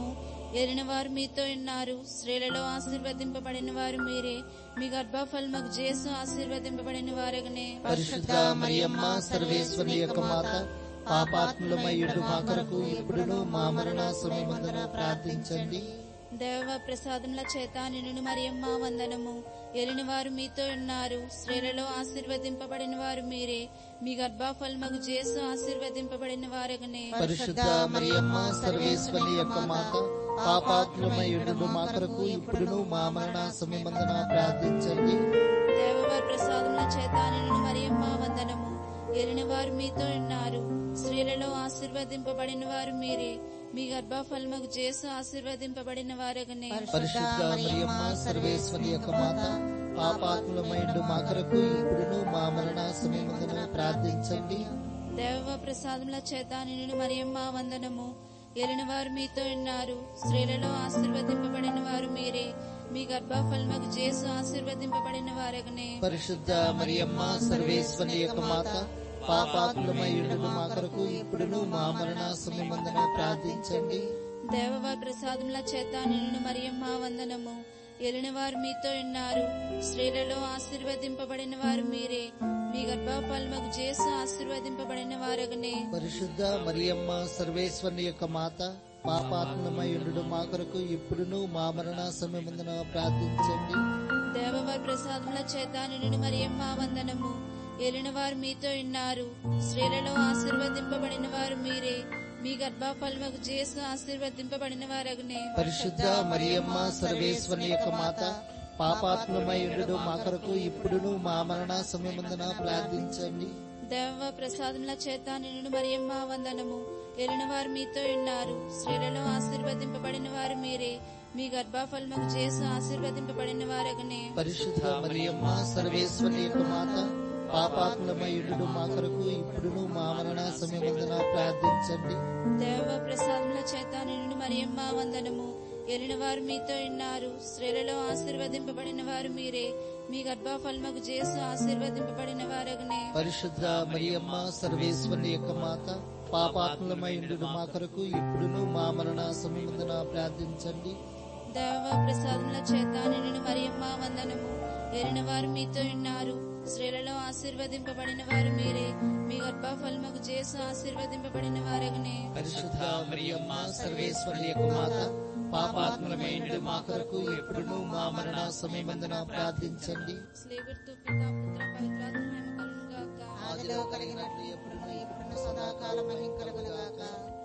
ఏలిన వారు మీతో ఉన్నారు స్త్రీలలో ఆశీర్వదింపబడిన వారు మీరే మీ గర్భఫలముకు చేసు ఆశీర్వదింపబడిన వారగనే
పరిశుద్ధ మరియమ్మ సర్వేశ్వరి యొక్క మాత పాపాత్ములమయ్యుడు మా కొరకు ఇప్పుడును మా మరణ సమయమందున ప్రార్థించండి
దేవ ప్రసాదముల చేత నిన్ను మరియమ్మ వందనము ఎలిని వారు మీతో ఉన్నారు స్త్రీలలో ఆశీర్వదింపబడిన వారు మీరే మీ గర్భఫలముకు చేసు ఆశీర్వదింపబడిన వారగనే
పరిశుద్ధ మరియమ్మ సర్వేశ్వరి యొక్క మాత పాపాత్ములమయ్యుడు మా కొరకు ఇప్పుడును మా మరణ సమయమందున ప్రార్థించండి
దేవవారి ప్రసాదముల చేత నిన్ను మరియమ్మ వందనము ఎలిని వారు మీతో ఉన్నారు స్త్రీలలో ఆశీర్వదింపబడిన వారు మీరే మీ గర్భఫలముకు చేసు ఆశీర్వదింపబడిన వారగనే
పరిశుద్ధ మరియమ్మ సర్వేశ్వరి యొక్క మాత పాపాత్ములమైండు మా కొరకు ఇప్పుడును మా మరణ సమయమందున ప్రార్థించండి
దేవ ప్రసాదముల చేత నిన్ను మరియమ్మ వందనము ఎలిన వారు మీతో ఉన్నారు స్త్రీలలో ఆశీర్వదింపబడిన వారు మీరే మీ గర్భఫలముకు చేసు ఆశీర్వదింపబడిన వారగనే
పరిశుద్ధ మరియమ్మ సర్వేశ్వరి యొక్క మాత పాపాత్ములమైండు మా కొరకు ఇప్పుడును మా మరణ సమయమందున ప్రార్థించండి
దేవవారి ప్రసాదముల చేత నిన్ను మరియమ్మ వందనము ఎలిన వారు మీతో ఉన్నారు స్త్రీలలో ఆశీర్వదింపబడిన వారు మీరే మీ గర్భఫలముకు చేసు ఆశీర్వదింపబడిన వారగనే
పరిశుద్ధ మరియమ్మ సర్వేశ్వరి యొక్క మాత పాపాత్ములమైండు మా కొరకు ఇప్పుడును మా మరణ సమయమందున ప్రార్థించండి
దేవవారి ప్రసాదముల చేత నిన్ను మరియమ్మ వందనము ఏలిన వారు మీతో ఉన్నారు స్త్రీలలో ఆశీర్వదింపబడిన వారు మీరే మీ గర్భఫలముకు చేసు ఆశీర్వదింపబడిన వారగునే
పరిశుద్ధ మరియమ్మ సర్వేశ్వరి యొక్క మాత పాపాత్ములమైండు మా కొరకు ఇప్పుడును మా మరణ సమయమందున ప్రార్థించండి
దేవ ప్రసాదముల చేత నిన్ను మరియమ్మ వందనము ఏలిన వారు మీతో ఉన్నారు స్త్రీలలో ఆశీర్వదింపబడిన వారు మీరే మీ గర్భఫలముకు చేసు ఆశీర్వదింపబడిన వారగునే
పరిశుద్ధ మరియమ్మ సర్వేశ్వరి యొక్క మాత పాపాత్ములమైండు మా కొరకు ఇప్పుడును మా మరణ సమయమందున ప్రార్థించండి
దేవ ప్రసాదముల చేత నిన్ను మరియమ్మ వందనము ఎలిన వారు మీతో ఉన్నారు స్త్రీలలో ఆశీర్వదింపబడిన వారు మీరే మీ గర్భఫలముకు చేసు ఆశీర్వదింపబడిన వారగునే
పరిశుద్ధ మరియమ్మ సర్వేశ్వరి యొక్క మాత పాపాత్ములమైండు మా కొరకు ఇప్పుడును మా మరణ సమయమందున ప్రార్థించండి
దేవ ప్రసాదముల చేత నిన్ను మరియమ్మ వందనము ఎలిన వారు మీతో ఉన్నారు స్త్రీలలో ఆశీర్వదింపబడిన వారు మీరే మీ గర్భఫలముకు చేసు ఆశీర్వదింపబడిన వారగునే
పరిశుద్ధ మరియమ్మ సర్వేశ్వరి యొక్క మాత పాపాత్ములమైండు మా కొరకు ఎప్పుడును మా మరణ సమయమందున ప్రార్థించండి
స్లేవర్తు పిత పుత్ర పవిత్రాత్మ మహిమ కలుగును గాక
ఆదిలో కలిగినట్లు ఎప్పుడును ఇప్పుడును సదాకాలం మహిం కలుగునుగాక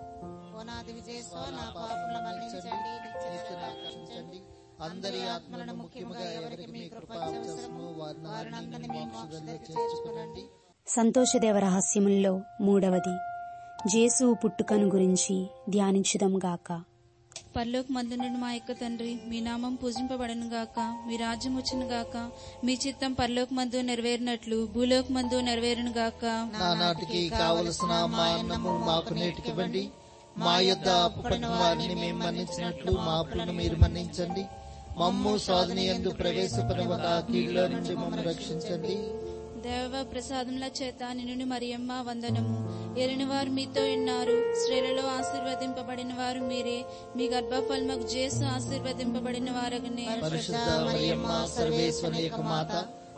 ఓనాది విజయస్వ నా పాపముల మన్నించండి నిత్య రక్షించండి
అందరి ఆత్మలను ముఖ్యముగా ఎవరికి మీ కృప అవసరమో వారిని మీ మోక్షంలో చేర్చుకునండి
సంతోషదేవ రహస్యముల్లో మూడవది జేసు పుట్టుకను గురించి ధ్యానించుదాం గాక
పరలోక మందునుడు మా యొక్క తండ్రి మీ నామం పూజింపబడను గాక మీ రాజ్యం వచ్చును గాక మీ చిత్తం పరలోక మందు నెరవేరినట్లు భూలోక మందు నెరవేరును గాక
నానాటికి కావలసిన మా అన్నము మాకు నేటికివ్వండి మా యొద్ద అప్పుపడిన వారిని మేము మన్నించినట్లు మా అప్పులను మీరు మన్నించండి మమ్ము సాధన ఎందు ప్రవేశపరవక కీళ్ళ నుంచి మమ్మల్ని రక్షించండి
దేవ ప్రసాదముల చేత నిన్ను మరియమ్మ వందనము ఎరిన వారు మీతో ఉన్నారు స్త్రీలలో ఆశీర్వదింపబడిన వారు మీరే మీ గర్భఫలముకు చేసు ఆశీర్వదింపబడిన వారగనే
పరిశుద్ధ మరియమ్మ సర్వేశ్వరి యొక్క మాత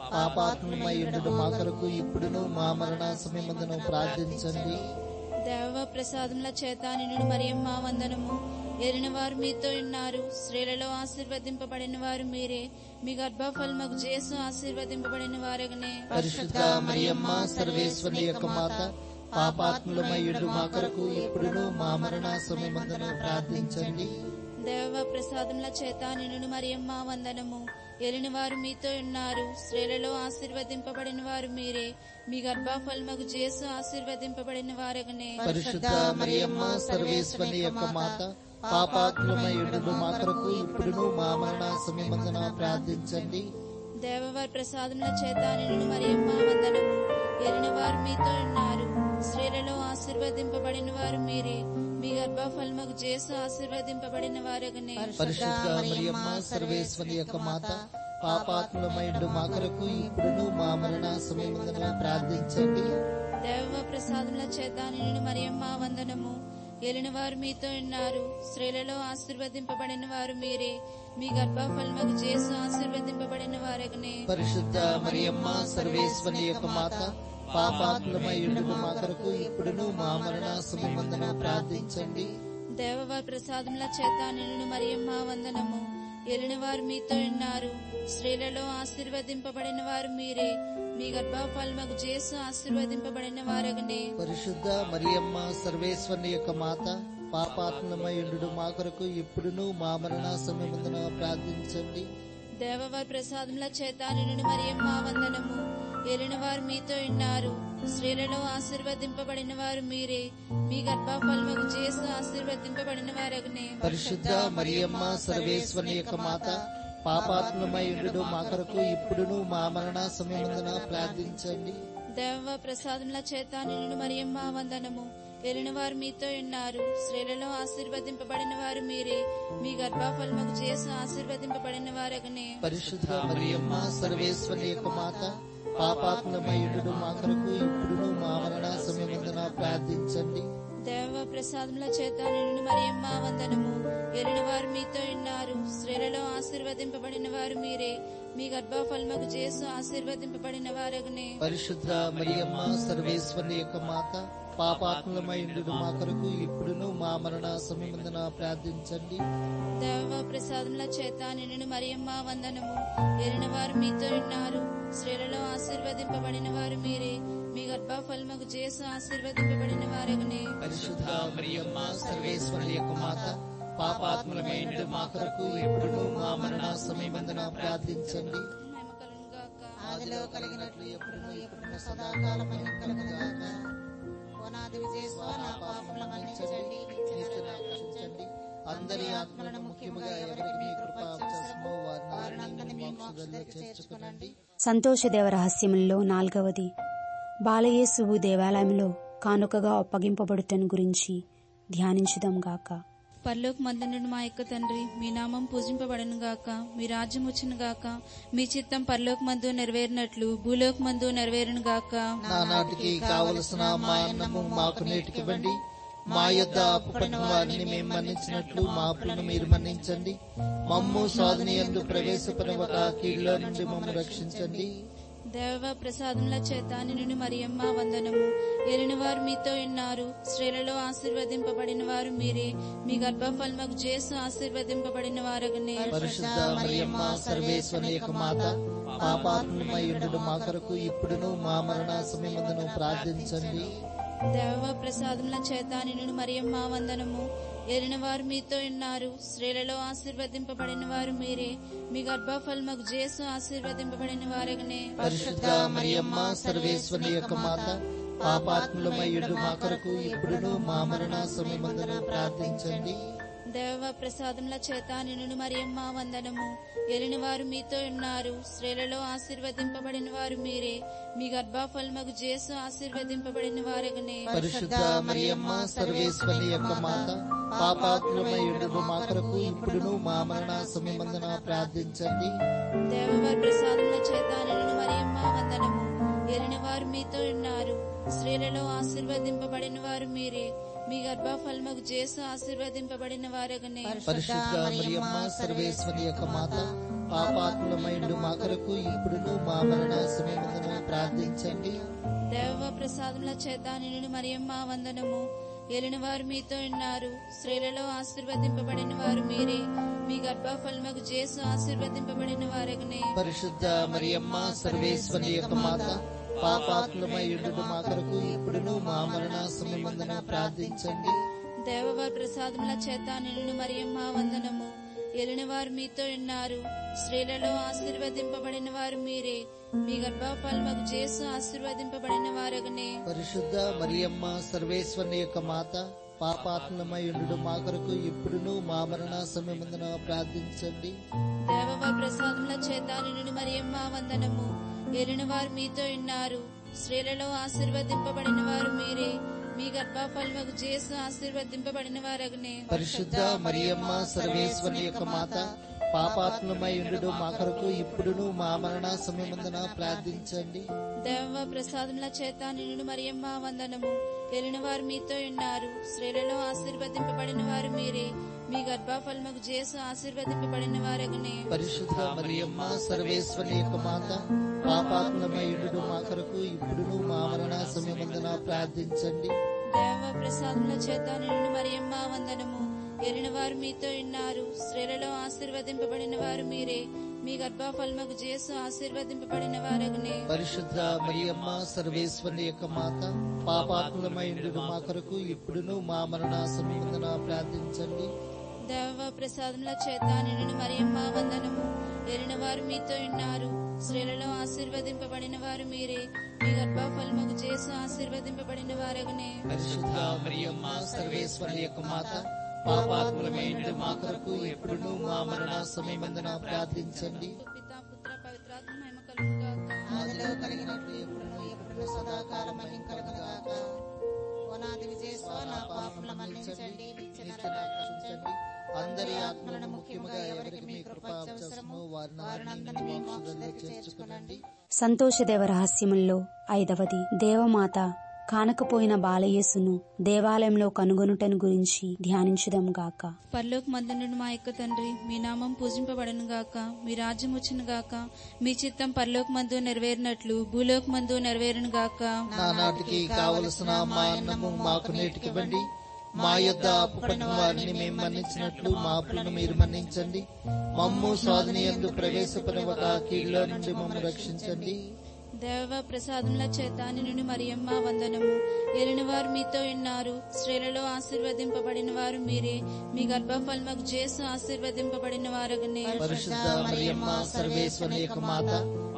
పాపాత్మయుడు మా కొరకు ఇప్పుడును మా మరణ సమయమందును ప్రార్థించండి
దేవ ప్రసాదముల చేత నిన్ను మరియమ్మ వందనము ఎరిన వారు మీతో ఉన్నారు స్త్రీలలో ఆశీర్వదింపబడిన వారు మీరే మీ గర్భఫలముకు చేసు ఆశీర్వదింపబడిన వారగనే
పరిశుద్ధ మరియమ్మ సర్వేశ్వరి యొక్క మాత పాపాత్ములమయుడు మా కొరకు ఇప్పుడును మా మరణ సమయమందును ప్రార్థించండి
దేవ ప్రసాదముల చేత నిన్ను మరియమ్మ వందనము ఎలిని వారు మీతో ఉన్నారు స్త్రీలలో ఆశీర్వదింపబడిన వారు మీరే మీ గర్భఫలముకు చేసు ఆశీర్వదింపబడిన వారగనే
పరిశుద్ధ మరియమ్మ సర్వేశ్వరి యొక్క మాత పాపాత్ములమయుడు మా కొరకు ఇప్పుడును మా మరణ సమయమందున ప్రార్థించండి
దేవవారి ప్రసాదముల చేత నిన్ను మరియమ్మ వందనము ఎలిన వారు మీతో ఉన్నారు స్త్రీలలో ఆశీర్వదింపబడిన వారు మీరే మీ గర్భఫలముకు చేసు ఆశీర్వదింపబడిన వారగనే
పరిశుద్ధ మరియమ్మ సర్వేశ్వరి యొక్క మాత పాపాత్ములమయుడు మా కొరకు ఇప్పుడును మా మరణ సమయమందున ప్రార్థించండి
దేవ ప్రసాదముల చేత నిన్ను మరియమ్మ వందనము ఏలిన వారు మీతో ఉన్నారు స్త్రీలలో ఆశీర్వదింపబడిన వారు మీరే మీ గర్భఫలముకు చేసు ఆశీర్వదింపబడిన వారగనే
పరిశుద్ధ మరియమ్మ సర్వేశ్వరి యొక్క మాత పాపాత్మయుడు మా కొరకు ఇప్పుడును మా మరణ సమయమందున ప్రార్థించండి
దేవవారి ప్రసాదముల చేత నిన్ను మరియమ్మ వందనము ఏలిన వారు మీతో ఉన్నారు స్త్రీలలో ఆశీర్వదింపబడిన వారు మీరే మీ గర్భఫలముకు చేసు ఆశీర్వదింపబడిన వారగనే
పరిశుద్ధ మరియమ్మ సర్వేశ్వరి యొక్క మాత పాపాత్మయుడు మా కొరకు ఇప్పుడును మా మరణ సమయమందున ప్రార్థించండి
దేవవారి ప్రసాదముల చేత నిన్ను మరియమ్మ వందనము ఏలిన వారు మీతో ఉన్నారు స్త్రీలలో ఆశీర్వదింపబడిన వారు మీరే మీ గర్భఫలముకు చేసు ఆశీర్వదింపబడిన వారగనే
పరిశుద్ధ మరియమ్మ సర్వేశ్వరి యొక్క మాత పాపాత్మయుడు మా కొరకు ఇప్పుడును మా మరణ సమయమందున ప్రార్థించండి
దేవ ప్రసాదముల చేత నిన్ను మరియమ్మ వందనము ఏలిన వారు మీతో ఉన్నారు స్త్రీలలో ఆశీర్వదింపబడిన వారు మీరే మీ గర్భఫలముకు చేసు ఆశీర్వదింపబడిన వారగనే
పరిశుద్ధ మరియమ్మ సర్వేశ్వరి యొక్క మాత పాపాత్మయుడు మా కొరకు ఇప్పుడును మా మరణ సమయమందున ప్రార్థించండి
దేవ ప్రసాదముల చేత నిన్ను మరియమ్మ వందనము ఏలిన వారు మీతో ఉన్నారు స్త్రీలలో ఆశీర్వదింపబడిన వారు మీరే మీ గర్భఫలముకు చేసు ఆశీర్వదింపబడిన వారగనే
పరిశుద్ధ మరియమ్మ సర్వేశ్వరి యొక్క మాత పాపాత్మయుడు మా కొరకు ఇప్పుడును మా మరణ సమయమందున ప్రార్థించండి
దేవ ప్రసాదముల చేత నిన్ను మరియమ్మ వందనము ఏలిన వారు మీతో ఉన్నారు స్త్రీలలో ఆశీర్వదింపబడిన వారు మీరే మీ గర్భఫలముకు చేసు ఆశీర్వదింపబడిన వారగనే
పరిశుద్ధ మరియమ్మ సర్వేశ్వరి యొక్క మాత పాపాత్మలమైన మా కొరకు ఎప్పుడు మా మరణ సమయమందున ప్రార్థించండి
మహిమ కలుగును గాక.
ఆదిలో కలిగినట్లు ఎప్పుడును ఎప్పుడును సదాకాలం కలుగుగాక ఓనాది విజయస్వ నా పాపముల మన్నించండి
నిత్య రక్షించండి అందరి ఆత్మలను ముఖ్యముగా ఎవరికి మీ కృప అవకాశమో వారిని మీ మోక్షంలో చేర్చుకునండి
సంతోషదేవ రహస్యముల్లో నాల్గవది బాలయేసువు దేవాలయంలో కానుకగా అప్పగింపబడుటను గురించి ధ్యానించుదాం గాక
పరలోక మందునుడు మా యొక్క తండ్రి మీ నామం పూజింపబడను గాక మీ రాజ్యం వచ్చును గాక మీ చిత్తం పరలోక మందు నెరవేరినట్లు భూలోక మందు నెరవేరును గాక
నానాటికి కావలసిన మా అన్నము మాకు నేటికివ్వండి మా యొద్ద అప్పుపడిన వారిని మేము మన్నించినట్లు మా అప్పులను మీరు మన్నించండి మమ్ము సాధన ఎందు ప్రవేశపరవక కీళ్ళ నుండి మమ్ము రక్షించండి
దేవ ప్రసాదముల చేత నిన్ను మరియమ్మ వందనము ఏలిన వారు మీతో ఉన్నారు స్త్రీలలో ఆశీర్వదింపబడిన వారు మీరే మీ గర్భఫలముకు చేసు ఆశీర్వదింపబడిన వారగనే
పరిశుద్ధ మరియమ్మ సర్వేశ్వరి యొక్క మాత పాపాత్మయుడు మా కొరకు ఇప్పుడును మా మరణ సమయమందును ప్రార్థించండి
దేవ ప్రసాదముల చేత నిన్ను మరియమ్మ వందనము ఏలిన వారు మీతో ఉన్నారు స్త్రీలలో ఆశీర్వదింపబడిన వారు మీరే మీ గర్భఫలముకు చేసు ఆశీర్వదింపబడిన వారగనే
పరిశుద్ధ మరియమ్మ సర్వేశ్వరి యొక్క మాత పాపాత్ములమయ్యుడు మా కొరకు ఇప్పుడును మా మరణ సమయమందును ప్రార్థించండి
దేవ ప్రసాదముల చేత నిన్ను మరియమ్మ వందనము ఏలిన వారు మీతో ఉన్నారు స్త్రీలలో ఆశీర్వదింపబడిన వారు మీరే మీ గర్భఫలముకు చేసు ఆశీర్వదింపబడిన వారగనే
పరిశుద్ధ మరియమ్మ సర్వేశ్వరి యొక్క మాత పాపాత్ములమయ్యుడు మా కొరకు ఇప్పుడును మా మరణ సమయమందున ప్రార్థించండి
దేవవారి ప్రసాదముల చేత నిన్ను మరియమ్మ వందనము ఏలిన వారు మీతో ఉన్నారు స్త్రీలలో ఆశీర్వదింపబడిన వారు మీరే మీ గర్భఫలముకు చేసు ఆశీర్వదింపబడిన వారగనే
పరిశుద్ధ మరియమ్మ సర్వేశ్వరి యొక్క మాత పాపాత్ములమైండు మా కొరకు ఇప్పుడును మా మరణ సమయమందున ప్రార్థించండి
దేవ ప్రసాదముల చేత నిన్ను మరియమ్మ వందనము ఏలిన వారు మీతో ఉన్నారు స్త్రీలలో ఆశీర్వదింపబడిన వారు మీరే మీ గర్భఫలముకు చేసు ఆశీర్వదింపబడిన వారగనే
పరిశుద్ధ మరియమ్మ సర్వేశ్వరి యొక్క మాత పాపాత్ములమైండు మా కొరకు ఇప్పుడును మా మరణ సమయమందున ప్రార్థించండి
దేవవారి ప్రసాదముల చేత నిన్ను మరియమ్మ వందనము ఏలిన వారు మీతో ఉన్నారు స్త్రీలలో ఆశీర్వదింపబడిన వారు మీరే మీ గర్భఫలముకు చేసు ఆశీర్వదింపబడిన వారగనే
పరిశుద్ధ మరియమ్మ సర్వేశ్వరి యొక్క మాత పాపాత్మయుడు మా కొరకు ఇప్పుడును మా మరణ సమయమందున ప్రార్థించండి
దేవవారి ప్రసాదముల చేత నిన్ను మరియమ్మ వందనము ఏలిన వారు మీతో ఉన్నారు స్త్రీలలో ఆశీర్వదింపబడిన వారు మీరే మీ గర్భఫలముకు చేసు ఆశీర్వదింపబడిన వారగనే
పరిశుద్ధ మరియమ్మ సర్వేశ్వరి యొక్క మాత పాపాత్మయుడు మా కొరకు ఇప్పుడును మా మరణ సమయమందున ప్రార్థించండి
దేవ ప్రసాదముల చేత నిన్ను మరియమ్మ వందనము ఏలిన వారు మీతో ఉన్నారు స్త్రీలలో ఆశీర్వదింపబడిన వారు మీరే మీ గర్భఫలముకు చేసు ఆశీర్వదింపబడిన వారగనే
పరిశుద్ధ మరియమ్మ సర్వేశ్వరి యొక్క మాత పాపాత్మయుడు మా కొరకు ఇప్పుడును మా మరణ సమయమందున ప్రార్థించండి
దేవ ప్రసాదముల చేత నిన్ను మరియమ్మ వందనము ఏలిన వారు మీతో ఉన్నారు స్త్రీలలో ఆశీర్వదింపబడిన వారు మీరే మీ గర్భఫలముకు చేసు ఆశీర్వదింపబడిన వారగనే
పరిశుద్ధ మరియమ్మ సర్వేశ్వరి యొక్క మాత పాపాత్మయుడు మా కొరకు ఇప్పుడును మా మరణ సమయమందున ప్రార్థించండి
దేవ ప్రసాదముల చేత నిన్ను మరియమ్మ వందనము ఏలిన వారు మీతో ఉన్నారు స్త్రీలలో ఆశీర్వదింపబడిన వారు మీరే మీ గర్భఫలముకు చేసు ఆశీర్వదింపబడిన వారగనే
పరిశుద్ధ మరియమ్మ సర్వేశ్వరి యొక్క మాత పాపాత్మయుడు మా కొరకు ఇప్పుడును మా మరణ సమయమందున ప్రార్థించండి
పిత పుత్ర పవిత్రాత్మ మహిమ కలుగును గాక
ఆదిలో కలిగినట్లు ఎప్పుడును ఎప్పుడును సదాకాలం మహిం కలుగుగాక ఓనాది విజయస్వ నా పాపముల మన్నించండి నిత్య నరకాగ్ని రక్షించండి.
అందరి ఆత్మలను ముఖ్యముగా ఎవరికి మీ కృప అవసరమో వారిని మీ మోక్షంలో చేర్చుకునండి
సంతోషదేవ రహస్యముల్లో ఐదవది దేవమాత కానకపోయిన బాలయేసును దేవాలయంలో కనుగొనుటను గురించి ధ్యానించుదాం గాక
పరలోక మందునుడు మా యొక్క తండ్రి మీ నామం పూజింపబడను గాక మీ రాజ్యం వచ్చును గాక మీ చిత్తం పరలోక మందు నెరవేరినట్లు భూలోక మందు నెరవేరును గాక
నానాటికి కావలసిన మా అన్నము మాకు నేటికివ్వండి మా యొద్ద అప్పుపడిన వారిని మేము మన్నించినట్లు మా అప్పులను మీరు మన్నించండి మమ్ము స్వాధీని ఎందు ప్రవేశపడవక కీళ్ళలో నుండి మమ్ము రక్షించండి
దేవ ప్రసాదముల చేత నిన్ను మరియమ్మ వందనము ఏలిన వారు మీతో ఉన్నారు స్త్రీలలో ఆశీర్వదింపబడిన వారు మీరే మీ గర్భఫలముకు చేసు ఆశీర్వదింపబడిన వారగనే
పరిశుద్ధ మరియమ్మ సర్వేశ్వరి యొక్క మాత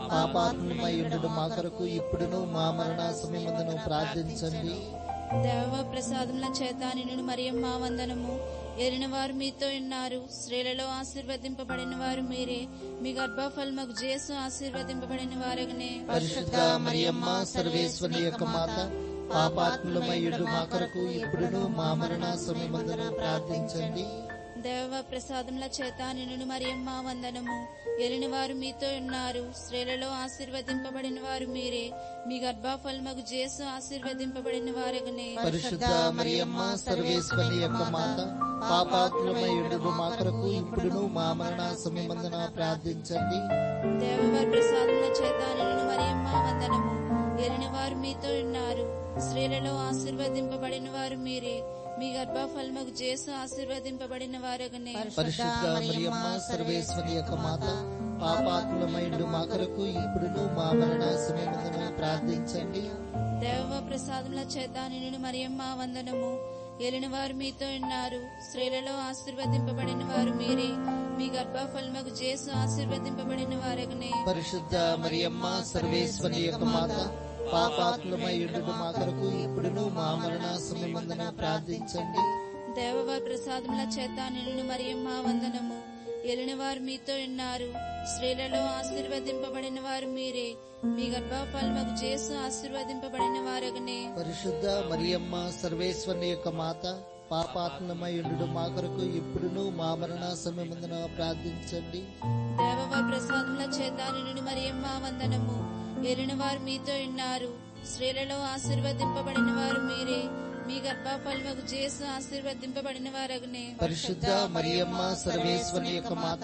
పాపాత్మయుడు మా కొరకు ఇప్పుడును మా మరణ సమయమందును ప్రార్థించండి
దేవ ప్రసాదముల చేత నిన్ను మరియమ్మ వందనము ఏలిన వారు మీతో ఉన్నారు స్త్రీలలో ఆశీర్వదింపబడిన వారు మీరే మీ గర్భఫలముకు చేసు ఆశీర్వదింపబడిన వారగనే
పరిశుద్ధ మరియమ్మ సర్వేశ్వరి యొక్క మాత పాపాత్ములమయ్యుడు మా కొరకు ఇప్పుడును మా మరణ సమయమందును ప్రార్థించండి
దేవ ప్రసాదముల చేత నిన్ను మరియమ్మ వందనము ఏలిన వారు మీతో ఉన్నారు స్త్రీలలో ఆశీర్వదింపబడిన వారు మీరే మీ గర్భఫలముకు చేసు ఆశీర్వదింపబడిన వారగనే
పరిశుద్ధ మరియమ్మ సర్వేశ్వరి యొక్క మాత పాపాత్ములమయ్యుడు మా కొరకు ఇప్పుడును మా మరణ సమయమందున ప్రార్థించండి
దేవవారి ప్రసాదముల చేత నిన్ను మరియమ్మ వందనము ఏలిన వారు మీతో ఉన్నారు స్త్రీలలో ఆశీర్వదింపబడిన వారు మీరే మీ గర్భఫలముకు చేసు ఆశీర్వదింపబడిన వారగనే
పరిశుద్ధ మరియమ్మ సర్వేశ్వరి యొక్క మాత పాపాత్ములమైండు మా కొరకు ఇప్పుడును మా మరణ సమయమందున ప్రార్థించండి
దేవ ప్రసాదముల చేత నిన్ను మరియమ్మ వందనము ఏలిన వారు మీతో ఉన్నారు స్త్రీలలో ఆశీర్వదింపబడిన వారు మీరే మీ గర్భఫలముకు చేసు ఆశీర్వదింపబడిన వారగనే
పరిశుద్ధ మరియమ్మ సర్వేశ్వరి యొక్క మాత పాపాత్ములమైండు మా కొరకు ఇప్పుడును మా మరణ సమయమందున ప్రార్థించండి
దేవవారి ప్రసాదముల చేత నిన్ను మరియమ్మ వందనము ఏలిన వారు మీతో ఉన్నారు స్త్రీలలో ఆశీర్వదింపబడిన వారు మీరే మీ గర్భఫలముకు చేసు ఆశీర్వదింపబడిన వారగనే
పరిశుద్ధ మరియమ్మ సర్వేశ్వరి యొక్క మాత పాపాత్మయుడు మా కొరకు ఇప్పుడును మా మరణ సమయమందున ప్రార్థించండి
దేవవారి ప్రసాదముల చేత నిన్ను మరియమ్మ వందనము ఏలిన వారు మీతో ఉన్నారు స్త్రీలలో ఆశీర్వదింపబడిన వారు మీరే మీ గర్భఫలముకు చేసు ఆశీర్వదింపబడిన వారగనే
పరిశుద్ధ మరియమ్మ సర్వేశ్వరి యొక్క మాత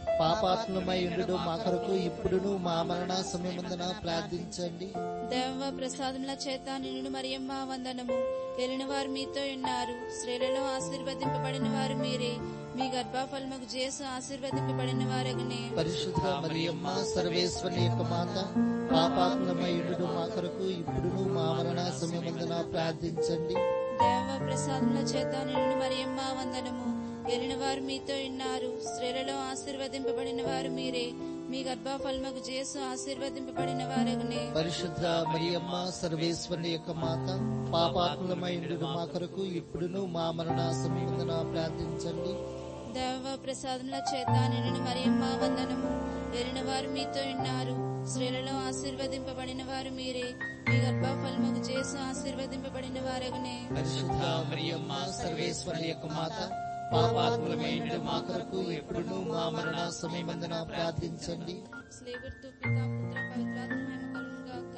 పాపాత్మయుడు మా కొరకు ఇప్పుడును మా మరణ సమయమందున ప్రార్థించండి
దేవ ప్రసాదముల చేత నిన్ను మరియమ్మ వందనము ఏలిన వారు మీతో ఉన్నారు స్త్రీలలో ఆశీర్వదింపబడిన వారు మీరే మీ గర్భఫలముకు చేసు ఆశీర్వదింపబడిన వారగనే
పరిశుద్ధ మరియమ్మ సర్వేశ్వరి యొక్క మాత పాపాత్మయుడు మా కొరకు ఇప్పుడును మా మరణ సమయమందున ప్రార్థించండి
దేవ ప్రసాదముల చేత నిన్ను మరియమ్మ వందనము ఏలిన వారు మీతో ఉన్నారు స్త్రీలలో ఆశీర్వదింపబడిన వారు మీరే మీ గర్భఫలముకు చేసు ఆశీర్వదింపబడిన వారగనే
పరిశుద్ధ మరియమ్మ సర్వేశ్వరి యొక్క మాత పాపాత్మయుడు మా కొరకు ఇప్పుడును మా మరణ సమయమందున ప్రార్థించండి
దేవ ప్రసాదముల చేత నిన్ను మరియమ్మ వందనము ఏలిన వారు మీతో ఉన్నారు స్త్రీలలో ఆశీర్వదింపబడిన వారు మీరే మీ గర్భఫలముకు చేసు ఆశీర్వదింపబడిన వారగనే
పరిశుద్ధ మరియమ్మ సర్వేశ్వరి యొక్క మాత పాపాత్మయుడు మా కొరకు ఇప్పుడును మా మరణ సమయమందున ప్రార్థించండి
స్లేవర్తు పిత పుత్ర పవిత్రాత్మ మహిమ కలుగును గాక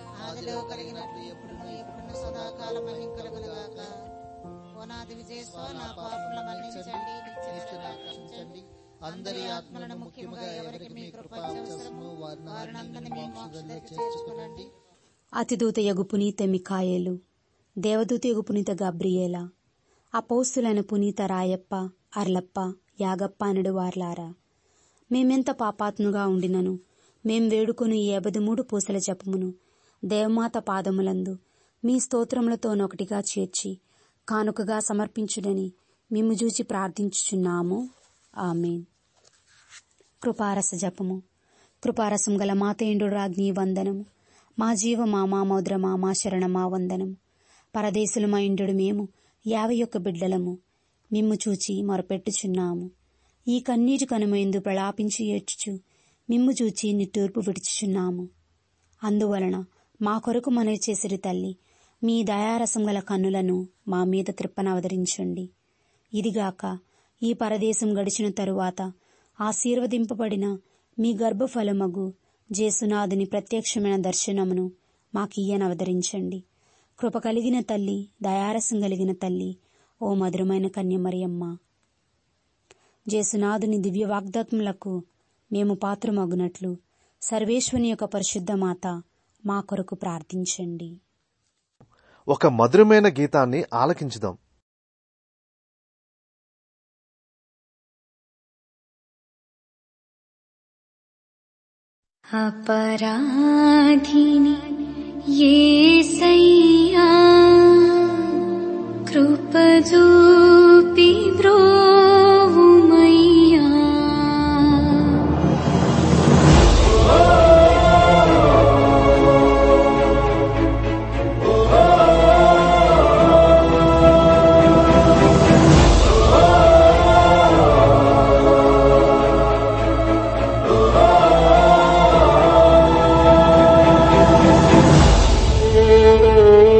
ఆదిలో కలిగినట్లు ఎప్పుడును ఎప్పుడును సదాకాలం మహిం కలుగునుగాక ఓనాది విజయస్వ నా పాపముల మన్నించండి నిత్య రక్షించండి అందరి ఆత్మలను ముఖ్యముగా ఎవరికి మీ కృప అవసరము వారిని మీ మోక్షంలో చేర్చుకునండి
అతిదూత యగు పునీత మికాయేలు దేవదూత యగు పునీత గబ్రియేల అపౌస్తులైన పునీత రాయప్ప అర్లప్ప యాగప్ప అనడు వార్లారా మేమెంత పాపాత్ముగా ఉండినను మేం వేడుకొని ఈ మూడు పూసల జపమును దేవమాత పాదములందు మీ స్తోత్రములతోనొకటిగా చేర్చి కానుకగా సమర్పించుడని మిమ్ము చూచి ప్రార్థించుచున్నాము ఆమెన్ కృపారస జపము కృపారసం గల మాతేండు రాజ్ఞి వందనము మా జీవ మా మా మౌద్రమా మా శరణమా వందనము పరదేశులమా ఇండు మేము యాభై ఒక్క బిడ్డలము మిమ్ము చూచి మొరపెట్టుచున్నాము ఈ కన్నీటి కనుమైందు ప్రలాపించి ఏడ్చుచు మిమ్ము చూచి నిట్టూర్పు విడుచుచున్నాము అందువలన మా కొరకు మనవి చేసిరి తల్లి మీ దయారసం గల కన్నులను మా మీద త్రిప్పనవతరించండి ఇదిగాక ఈ పరదేశం గడిచిన తరువాత ఆశీర్వదింపబడిన మీ గర్భఫలమగు జేసునాథుని ప్రత్యక్షమైన దర్శనమును మాకియ్యనవతరించండి కృప కలిగిన తల్లి దయారసం కలిగిన తల్లి ఓ మధురమైన కన్యమరియమ్మ జేసునాథుని దివ్య వాగ్దాత్ములకు మేము పాత్రమగునట్లు సర్వేశ్వని యొక్క పరిశుద్ధ మాత మా కొరకు ప్రార్థించండి
ఒక మధురమైన గీతాన్ని ఆలకించుదాం
अपराधिनि येसయ్యా కృపజూపి బ్రోవుమయ్యా
Thank you.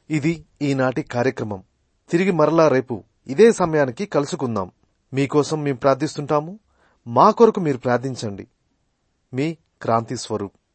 ఇది ఈనాటి కార్యక్రమం తిరిగి మరలా రేపు ఇదే సమయానికి కలుసుకుందాం మీకోసం మేము ప్రార్థిస్తుంటాము మా కొరకు మీరు ప్రార్థించండి మీ క్రాంతి స్వరూప్